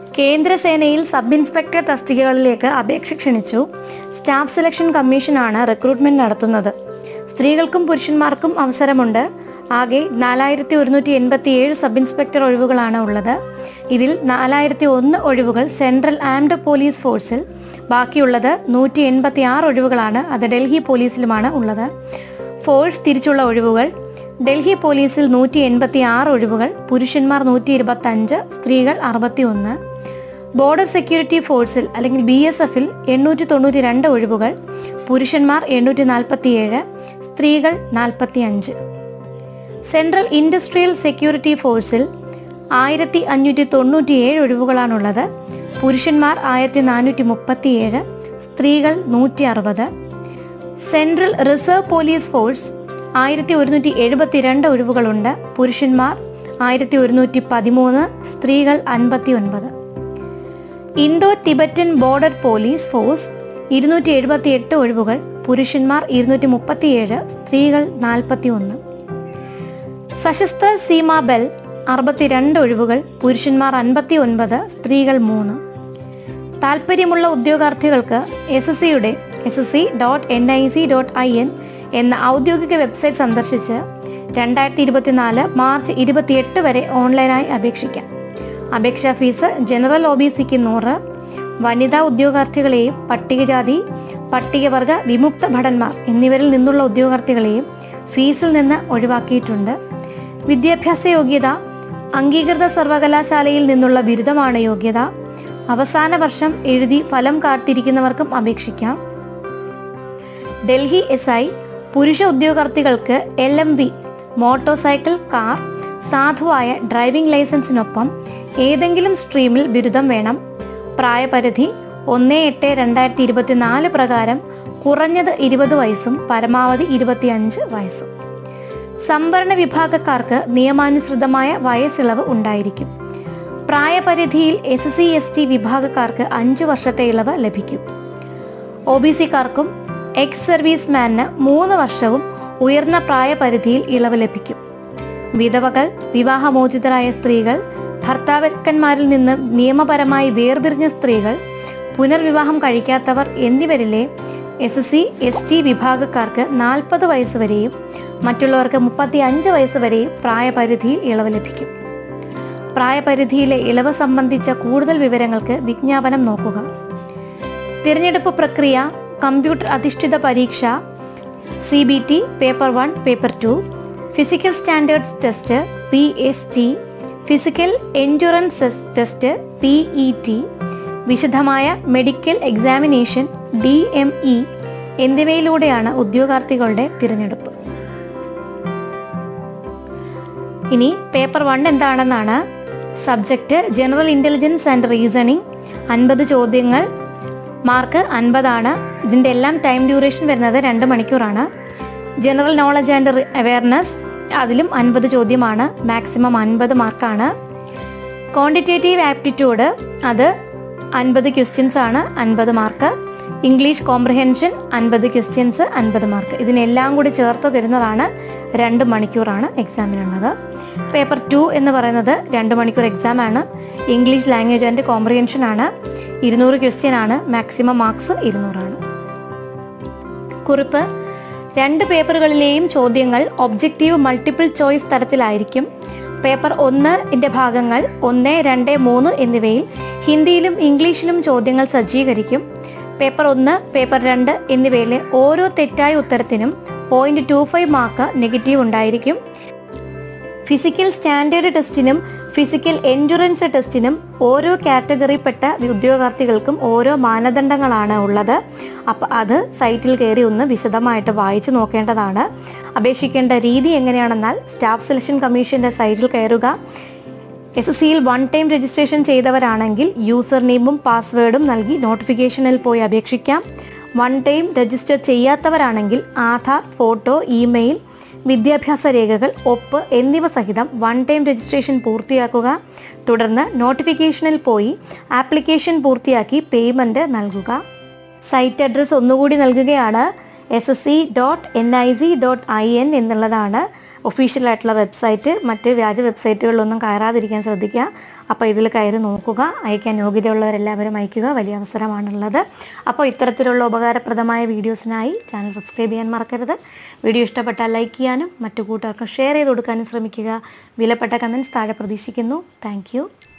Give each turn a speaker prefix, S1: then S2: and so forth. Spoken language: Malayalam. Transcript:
S1: കേന്ദ്രസേനയിൽ സബ് ഇൻസ്പെക്ടർ തസ്തികകളിലേക്ക് അപേക്ഷ ക്ഷണിച്ചു സ്റ്റാഫ് സെലക്ഷൻ കമ്മീഷനാണ് റിക്രൂട്ട്മെന്റ് നടത്തുന്നത് സ്ത്രീകൾക്കും പുരുഷന്മാർക്കും അവസരമുണ്ട് ആകെ നാലായിരത്തി ഒരുന്നൂറ്റി എൺപത്തി ഏഴ് സബ് ഇൻസ്പെക്ടർ ഒഴിവുകളാണ് ഉള്ളത് ഇതിൽ നാലായിരത്തി ഒന്ന് ഒഴിവുകൾ സെൻട്രൽ ആംഡ് പോലീസ് ഫോഴ്സിൽ ബാക്കിയുള്ളത് നൂറ്റി എൺപത്തി ആറ് ഒഴിവുകളാണ് അത് ഡൽഹി പോലീസിലുമാണ് ഉള്ളത് ഫോഴ്സ് തിരിച്ചുള്ള ഒഴിവുകൾ ഡൽഹി പോലീസിൽ നൂറ്റി എൺപത്തി ആറ് ഒഴിവുകൾ പുരുഷന്മാർ നൂറ്റി ഇരുപത്തി അഞ്ച് സ്ത്രീകൾ അറുപത്തി ഒന്ന് ബോർഡർ സെക്യൂരിറ്റി ഫോഴ്സിൽ അല്ലെങ്കിൽ ബി എസ് എഫിൽ എണ്ണൂറ്റി തൊണ്ണൂറ്റി രണ്ട് ഒഴിവുകൾ പുരുഷന്മാർ എണ്ണൂറ്റി നാൽപ്പത്തി ഏഴ് സ്ത്രീകൾ നാൽപ്പത്തി അഞ്ച് സെൻട്രൽ ഇൻഡസ്ട്രിയൽ സെക്യൂരിറ്റി ഫോഴ്സിൽ ആയിരത്തി അഞ്ഞൂറ്റി തൊണ്ണൂറ്റി ഏഴ് ഒഴിവുകളാണുള്ളത് പുരുഷന്മാർ ആയിരത്തി നാനൂറ്റി മുപ്പത്തി ഏഴ് സ്ത്രീകൾ നൂറ്റി അറുപത് സെൻട്രൽ റിസർവ് പോലീസ് ഫോഴ്സ് ആയിരത്തി ഒരുന്നൂറ്റി എഴുപത്തിരണ്ട് ഒഴിവുകളുണ്ട് പുരുഷന്മാർ ആയിരത്തി ഒരുന്നൂറ്റി പതിമൂന്ന് സ്ത്രീകൾ അൻപത്തി ഒൻപത് Indo Tibetan border police force ഇരുന്നൂറ്റി എഴുപത്തി എട്ട് ഒഴിവുകൾ പുരുഷന്മാർ ഇരുന്നൂറ്റി മുപ്പത്തിയേഴ് സ്ത്രീകൾ നാൽപ്പത്തി ഒന്ന് സശസ്ത്ര സീമാ ബെൽ അറുപത്തിരണ്ട് ഒഴിവുകൾ പുരുഷന്മാർ അൻപത്തി ഒൻപത് സ്ത്രീകൾ മൂന്ന് താല്പര്യമുള്ള ഉദ്യോഗാർത്ഥികൾക്ക് എസ് എസ് സിയുടെ S S C dot N I C dot I N എന്ന ഔദ്യോഗിക വെബ്സൈറ്റ് സന്ദർശിച്ച് രണ്ടായിരത്തി ഇരുപത്തിനാല് മാർച്ച് ഇരുപത്തിയെട്ട് വരെ ഓൺലൈനായി അപേക്ഷിക്കാം അപേക്ഷാ ഫീസ് ജനറൽ ഒ ബി സിക്ക് നൂറ് വനിതാ ഉദ്യോഗാർത്ഥികളെയും പട്ടികജാതി പട്ടികവർഗ വിമുക്ത ഭടന്മാർ എന്നിവരിൽ നിന്നുള്ള ഉദ്യോഗാർത്ഥികളെയും ഫീസിൽ നിന്ന് ഒഴിവാക്കിയിട്ടുണ്ട് വിദ്യാഭ്യാസ യോഗ്യത അംഗീകൃത സർവകലാശാലയിൽ നിന്നുള്ള ബിരുദമാണ് യോഗ്യത അവസാന വർഷം എഴുതി ഫലം കാത്തിരിക്കുന്നവർക്കും അപേക്ഷിക്കാം ഡൽഹി എസ് ഐ പുരുഷ ഉദ്യോഗാർത്ഥികൾക്ക് L M V motorcycle car സാധുവായ ഡ്രൈവിംഗ് ലൈസൻസിനൊപ്പം ഏതെങ്കിലും സ്ട്രീമിൽ ബിരുദം വേണം പ്രായപരിധി ഒന്ന് എട്ട് രണ്ടായിരത്തി ഇരുപത്തിനാല് പ്രകാരം കുറഞ്ഞത് ഇരുപത് വയസ്സും പരമാവധി ഇരുപത്തിയഞ്ച് വയസ്സും സംവരണ വിഭാഗക്കാർക്ക് നിയമാനുസൃതമായ വയസ്സിളവ് ഉണ്ടായിരിക്കും പ്രായപരിധിയിൽ എസ് സി എസ് ടി വിഭാഗക്കാർക്ക് അഞ്ച് വർഷത്തെ ഇളവ് ലഭിക്കും ഒ ബി സിക്കാർക്കും എക്സ് സർവീസ്മാന് മൂന്ന് വർഷവും ഉയർന്ന പ്രായപരിധിയിൽ ഇളവ് ലഭിക്കും വിധവകൾ വിവാഹമോചിതരായ സ്ത്രീകൾ ഭർത്താക്കന്മാരിൽ നിന്ന് നിയമപരമായി വേർതിരിഞ്ഞ സ്ത്രീകൾ പുനർവിവാഹം കഴിക്കാത്തവർ എന്നിവരിലെ എസ് സി എസ് ടി വിഭാഗക്കാർക്ക് നാൽപ്പത് വയസ്സ് വരെയും മറ്റുള്ളവർക്ക് മുപ്പത്തി അഞ്ച് വയസ്സ് വരെയും പ്രായപരിധിയിൽ ഇളവ് ലഭിക്കും പ്രായപരിധിയിലെ ഇളവ് സംബന്ധിച്ച കൂടുതൽ വിവരങ്ങൾക്ക് വിജ്ഞാപനം നോക്കുക തിരഞ്ഞെടുപ്പ് പ്രക്രിയ കമ്പ്യൂട്ടർ അധിഷ്ഠിത പരീക്ഷ C B T paper one paper two physical standards test P S T physical endurance test P E T വിശദമായ medical examination D M E എന്നിവയിലൂടെയാണ് ഉദ്യോഗാർത്ഥികളുടെ തിരഞ്ഞെടുപ്പ് ഇനി പേപ്പർ വൺ എന്താണെന്നാണ് subject general intelligence and reasoning അൻപത് ചോദ്യങ്ങൾ മാർക്ക് അൻപതാണ് ഇതിൻ്റെ എല്ലാം ടൈം ഡ്യൂറേഷൻ വരുന്നത് രണ്ട് മണിക്കൂറാണ് ജനറൽ നോളജ് ആൻഡ് അവയർനെസ് അതിലും അൻപത് ചോദ്യമാണ് മാക്സിമം അൻപത് മാർക്കാണ് ക്വാണ്ടിറ്റേറ്റീവ് ആപ്റ്റിറ്റ്യൂഡ് അത് അൻപത് ക്വസ്റ്റ്യൻസ് ആണ് അൻപത് മാർക്ക് ഇംഗ്ലീഷ് കോംപ്രഹെൻഷൻ അൻപത് ക്വസ്റ്റ്യൻസ് അൻപത് മാർക്ക് ഇതിനെല്ലാം കൂടി ചേർത്ത് തരുന്നതാണ് രണ്ട് മണിക്കൂറാണ് എക്സാമിനുള്ളത് പേപ്പർ ടു എന്ന് പറയുന്നത് രണ്ട് മണിക്കൂർ എക്സാം ആണ് ഇംഗ്ലീഷ് ലാംഗ്വേജ് ആൻഡ് കോംപ്രഹെൻഷൻ ആണ് ഇരുന്നൂറ് ക്വസ്റ്റ്യൻ ആണ് മാക്സിമം മാർക്സ് ഇരുന്നൂറാണ് കുറിപ്പ് രണ്ട് പേപ്പറുകളിലെയും ചോദ്യങ്ങൾ ഒബ്ജക്റ്റീവ് മൾട്ടിപ്പിൾ ചോയ്സ് തരത്തിലായിരിക്കും പേപ്പർ ഒന്ന് ന്റെ ഭാഗങ്ങൾ ഒന്ന് രണ്ട് മൂന്ന് എന്നിവയിൽ ഹിന്ദിയിലും ഇംഗ്ലീഷിലും ചോദ്യങ്ങൾ സജ്ജീകരിക്കും പേപ്പർ ഒന്ന് പേപ്പർ രണ്ട് എന്നിവയിലെ ഓരോ തെറ്റായ ഉത്തരത്തിനും point two five mark negative ഉണ്ടായിരിക്കും ഫിസിക്കൽ സ്റ്റാൻഡേർഡ് ടെസ്റ്റിനും ഫിസിക്കൽ എൻഡുറൻസ് ടെസ്റ്റിനും ഓരോ കാറ്റഗറിപ്പെട്ട ഉദ്യോഗാർത്ഥികൾക്കും ഓരോ മാനദണ്ഡങ്ങളാണ് ഉള്ളത് അപ്പം അത് സൈറ്റിൽ കയറി ഒന്ന് വിശദമായിട്ട് വായിച്ചു നോക്കേണ്ടതാണ് അപേക്ഷിക്കേണ്ട രീതി എങ്ങനെയാണെന്നാൽ സ്റ്റാഫ് സെലക്ഷൻ കമ്മീഷന്റെ സൈറ്റിൽ കയറുക എസ് എസ് സിയിൽ വൺ ടൈം രജിസ്ട്രേഷൻ ചെയ്തവരാണെങ്കിൽ യൂസർ നെയിമും പാസ്വേഡും നൽകി നോട്ടിഫിക്കേഷനിൽ പോയി അപേക്ഷിക്കാം വൺ ടൈം രജിസ്റ്റർ ചെയ്യാത്തവരാണെങ്കിൽ ആധാർ ഫോട്ടോ ഇമെയിൽ വിദ്യാഭ്യാസ രേഖകൾ ഒപ്പ് എന്നിവ സഹിതം വൺ ടൈം രജിസ്ട്രേഷൻ പൂർത്തിയാക്കുക തുടർന്ന് നോട്ടിഫിക്കേഷനിൽ പോയി ആപ്ലിക്കേഷൻ പൂർത്തിയാക്കി പേയ്മെൻറ്റ് നൽകുക സൈറ്റ് അഡ്രസ്സ് ഒന്നുകൂടി നൽകുകയാണ് S S C dot N I C dot I N എന്നുള്ളതാണ് ഒഫീഷ്യലായിട്ടുള്ള വെബ്സൈറ്റ് മറ്റ് വ്യാജ വെബ്സൈറ്റുകളിലൊന്നും കയറാതിരിക്കാൻ ശ്രദ്ധിക്കുക അപ്പോൾ ഇതിൽ കയറി നോക്കുക അയക്കാൻ യോഗ്യതയുള്ളവരെല്ലാവരും അയക്കുക വലിയ അവസരമാണുള്ളത് അപ്പോൾ ഇത്തരത്തിലുള്ള ഉപകാരപ്രദമായ വീഡിയോസിനായി ചാനൽ സബ്സ്ക്രൈബ് ചെയ്യാൻ മറക്കരുത് വീഡിയോ ഇഷ്ടപ്പെട്ടാൽ ലൈക്ക് ചെയ്യാനും മറ്റു കൂട്ടുകാർക്കും ഷെയർ ചെയ്ത് കൊടുക്കാനും ശ്രമിക്കുക വിലപ്പെട്ട കമൻസ് താഴെ പ്രതീക്ഷിക്കുന്നു താങ്ക്